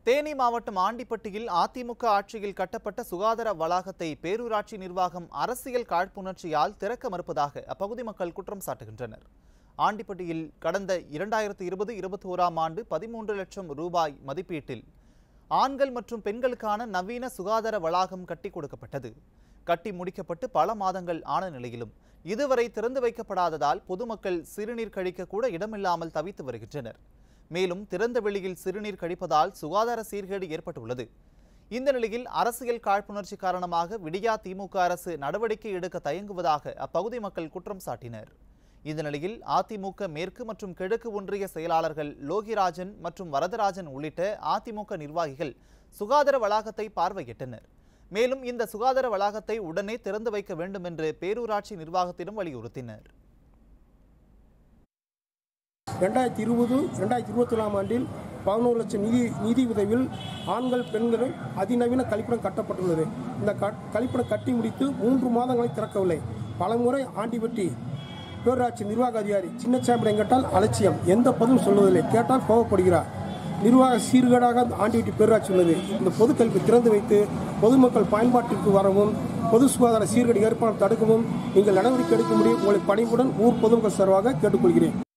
தேனி மாவட்டம் ஆண்டிப்பட்டியில் அதிமுக ஆட்சியில் கட்டப்பட்ட சுகாதார வளாகத்தை பேரூராட்சி நிர்வாகம் அரசியல் காழ்ப்புணர்ச்சியால் திறக்க மறுப்பதாக அப்பகுதி மக்கள் குற்றம் சாட்டுகின்றனர் ஆண்டிப்பட்டியில் கடந்த இரண்டாயிரத்தி இருபது இருபத்தி ஓராம் ஆண்டு பதிமூன்று லட்சம் ரூபாய் மதிப்பீட்டில் ஆண்கள் மற்றும் பெண்களுக்கான நவீன சுகாதார வளாகம் கட்டி கொடுக்கப்பட்டது கட்டி முடிக்கப்பட்டு பல மாதங்கள் ஆன நிலையிலும் இதுவரை திறந்து வைக்கப்படாததால் பொதுமக்கள் சிறுநீர் கழிக்க கூட இடமில்லாமல் தவித்து வருகின்றனர் மேலும் திறந்த வெளியில் சிறுநீர் கழிப்பதால் சுகாதார சீர்கேடு ஏற்பட்டுள்ளது இந்த நிலையில் அரசியல் காழ்ப்புணர்ச்சி காரணமாக விடியா திமுக அரசு நடவடிக்கை எடுக்க தயங்குவதாக அப்பகுதி மக்கள் குற்றம் சாட்டினர் இந்த நிலையில் அதிமுக மேற்கு மற்றும் கிழக்கு ஒன்றிய செயலாளர்கள் லோகிராஜன் மற்றும் வரதராஜன் உள்ளிட்ட அதிமுக நிர்வாகிகள் சுகாதார வளாகத்தை பார்வையிட்டனர் மேலும் இந்த சுகாதார வளாகத்தை உடனே திறந்து வைக்க வேண்டும் என்று பேரூராட்சி நிர்வாகத்திடம் வலியுறுத்தினர் ரெண்டாயிரத்தி இருபது ரெண்டாயிரத்தி இருபத்தொன்னாம் ஆண்டில் பதினோரு லட்சம் நிதி நிதி உதவியில் ஆண்கள் பெண்கள் அதிநவீன கழிப்பிடம் கட்டப்பட்டுள்ளது இந்த க கழிப்பிடம் கட்டி முடித்து மூன்று மாதங்களை திறக்கவில்லை பலமுறை ஆண்டிப்பட்டி பேரூராட்சி நிர்வாக அதிகாரி சின்னச்சாமிடம் கேட்டால் அலட்சியம் எந்த பதிலும் சொல்வதில்லை கேட்டால் கோவப்படுகிறார் நிர்வாக சீர்கேடாக ஆண்டிப்பட்டி பேரூராட்சி உள்ளது இந்த பொது கல்வி திறந்து வைத்து பொதுமக்கள் பயன்பாட்டிற்கு வரவும் பொது சுகாதார சீர்கேடு ஏற்பாடு தடுக்கவும் நீங்கள் நடவடிக்கை எடுக்கும்படி உங்களை பணிவுடன் ஊர் பொதுமக்கள் சார்பாக கேட்டுக்கொள்கிறேன்